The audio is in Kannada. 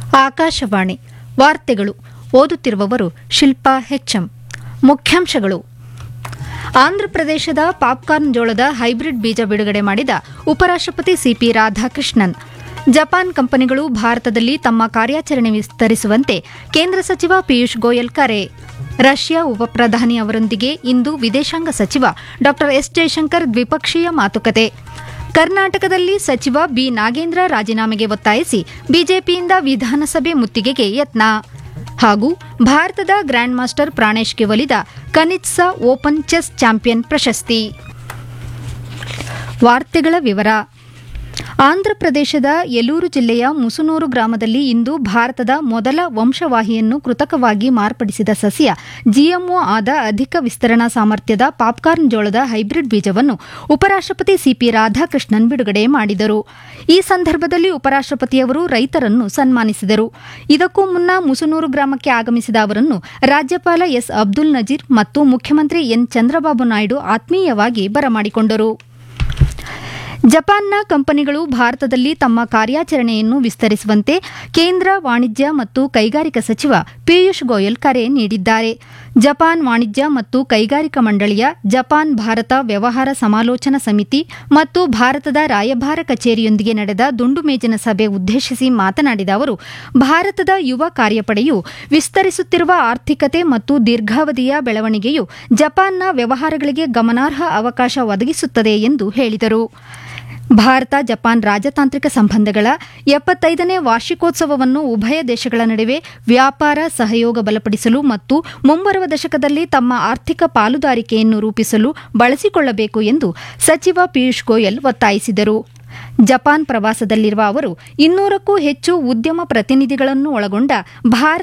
ಆಕಾಶವಾಣಿ ವಾರ್ತೆಗಳು ಓದುತ್ತಿರುವವರು ಶಿಲ್ಪಾ ಹೆಚ್ಎಂ ಮುಖ್ಯಾಂಶಗಳು ಆಂಧ್ರಪ್ರದೇಶದ ಪಾಪ್ಕಾರ್ನ್ ಜೋಳದ ಹೈಬ್ರಿಡ್ ಬೀಜ ಬಿಡುಗಡೆ ಮಾಡಿದ ಉಪರಾಷ್ಟಪತಿ ಸಿಪಿ ರಾಧಾಕೃಷ್ಣನ್ ಜಪಾನ್ ಕಂಪನಿಗಳು ಭಾರತದಲ್ಲಿ ತಮ್ಮ ಕಾರ್ಯಾಚರಣೆ ವಿಸ್ತರಿಸುವಂತೆ ಕೇಂದ್ರ ಸಚಿವ ಪಿಯೂಷ್ ಗೋಯಲ್ ಕರೆ ರಷ್ಯಾ ಉಪಪ್ರಧಾನಿ ಅವರೊಂದಿಗೆ ಇಂದು ವಿದೇಶಾಂಗ ಸಚಿವ ಡಾ ಎಸ್ ಜಯಶಂಕರ್ ದ್ವಿಪಕ್ಷೀಯ ಮಾತುಕತೆ ಕರ್ನಾಟಕದಲ್ಲಿ ಸಚಿವ ಬಿ ನಾಗೇಂದ್ರ ರಾಜೀನಾಮೆಗೆ ಒತ್ತಾಯಿಸಿ ಬಿಜೆಪಿಯಿಂದ ವಿಧಾನಸಭೆ ಮುತ್ತಿಗೆಗೆ ಯತ್ನ ಹಾಗೂ ಭಾರತದ ಗ್ರ್ಯಾಂಡ್ ಮಾಸ್ಟರ್ ಪ್ರಾಣೇಶ್ಗೆ ಒಲಿದ ಕನಿತ್ಸಾ ಓಪನ್ ಚೆಸ್ ಚಾಂಪಿಯನ್ ಪ್ರಶಸ್ತಿ ವಾರ್ತೆಗಳ ವಿವರ ಆಂಧ್ರಪ್ರದೇಶದ ಯಲೂರು ಜಿಲ್ಲೆಯ ಮುಸುನೂರು ಗ್ರಾಮದಲ್ಲಿ ಇಂದು ಭಾರತದ ಮೊದಲ ವಂಶವಾಹಿಯನ್ನು ಕೃತಕವಾಗಿ ಮಾರ್ಪಡಿಸಿದ ಸಸ್ಯ ಜಿಎಂಒ ಆದ ಅಧಿಕ ವಿಸ್ತರಣಾ ಸಾಮರ್ಥ್ಯದ ಪಾಪ್ಕಾರ್ನ್ ಜೋಳದ ಹೈಬ್ರಿಡ್ ಬೀಜವನ್ನು ಉಪರಾಷ್ಟಪತಿ ಸಿಪಿ ರಾಧಾಕೃಷ್ಣನ್ ಬಿಡುಗಡೆ ಮಾಡಿದರು ಈ ಸಂದರ್ಭದಲ್ಲಿ ಉಪರಾಷ್ಟಪತಿಯವರು ರೈತರನ್ನು ಸನ್ಮಾನಿಸಿದರು ಇದಕ್ಕೂ ಮುನ್ನ ಮುಸುನೂರು ಗ್ರಾಮಕ್ಕೆ ಆಗಮಿಸಿದ ಅವರನ್ನು ರಾಜ್ಯಪಾಲ ಎಸ್ ಅಬ್ದುಲ್ ನಜೀರ್ ಮತ್ತು ಮುಖ್ಯಮಂತ್ರಿ ಎನ್ ಚಂದ್ರಬಾಬು ನಾಯ್ಡು ಆತ್ಮೀಯವಾಗಿ ಬರಮಾಡಿಕೊಂಡರು ಜಪಾನ್ನ ಕಂಪನಿಗಳು ಭಾರತದಲ್ಲಿ ತಮ್ಮ ಕಾರ್ಯಾಚರಣೆಯನ್ನು ವಿಸ್ತರಿಸುವಂತೆ ಕೇಂದ್ರ ವಾಣಿಜ್ಯ ಮತ್ತು ಕೈಗಾರಿಕಾ ಸಚಿವ ಪಿಯೂಷ್ ಗೋಯಲ್ ಕರೆ ನೀಡಿದ್ದಾರೆ ಜಪಾನ್ ವಾಣಿಜ್ಯ ಮತ್ತು ಕೈಗಾರಿಕಾ ಮಂಡಳಿಯ ಜಪಾನ್ ಭಾರತ ವ್ಯವಹಾರ ಸಮಾಲೋಚನಾ ಸಮಿತಿ ಮತ್ತು ಭಾರತದ ರಾಯಭಾರ ಕಚೇರಿಯೊಂದಿಗೆ ನಡೆದ ದುಂಡು ಮೇಜಿನ ಸಭೆ ಉದ್ದೇಶಿಸಿ ಮಾತನಾಡಿದ ಅವರು ಭಾರತದ ಯುವ ಕಾರ್ಯಪಡೆಯು ವಿಸ್ತರಿಸುತ್ತಿರುವ ಆರ್ಥಿಕತೆ ಮತ್ತು ದೀರ್ಘಾವಧಿಯ ಬೆಳವಣಿಗೆಯು ಜಪಾನ್ನ ವ್ಯವಹಾರಗಳಿಗೆ ಗಮನಾರ್ಹ ಅವಕಾಶ ಒದಗಿಸುತ್ತದೆ ಎಂದು ಹೇಳಿದರು ಭಾರತ ಜಪಾನ್ ರಾಜತಾಂತ್ರಿಕ ಸಂಬಂಧಗಳ ಎಪ್ಪತ್ತೈದನೇ ವಾರ್ಷಿಕೋತ್ಸವವನ್ನು ಉಭಯ ದೇಶಗಳ ನಡುವೆ ವ್ಯಾಪಾರ ಸಹಯೋಗ ಬಲಪಡಿಸಲು ಮತ್ತು ಮುಂಬರುವ ದಶಕದಲ್ಲಿ ತಮ್ಮ ಆರ್ಥಿಕ ಪಾಲುದಾರಿಕೆಯನ್ನು ರೂಪಿಸಲು ಬಳಸಿಕೊಳ್ಳಬೇಕು ಎಂದು ಸಚಿವ ಪಿಯೂಷ್ ಗೋಯಲ್ ಒತ್ತಾಯಿಸಿದರು ಜಪಾನ್ ಪ್ರವಾಸದಲ್ಲಿರುವ ಅವರು ಇನ್ನೂರಕ್ಕೂ ಹೆಚ್ಚು ಉದ್ಯಮ ಪ್ರತಿನಿಧಿಗಳನ್ನು ಒಳಗೊಂಡ ಭಾರತ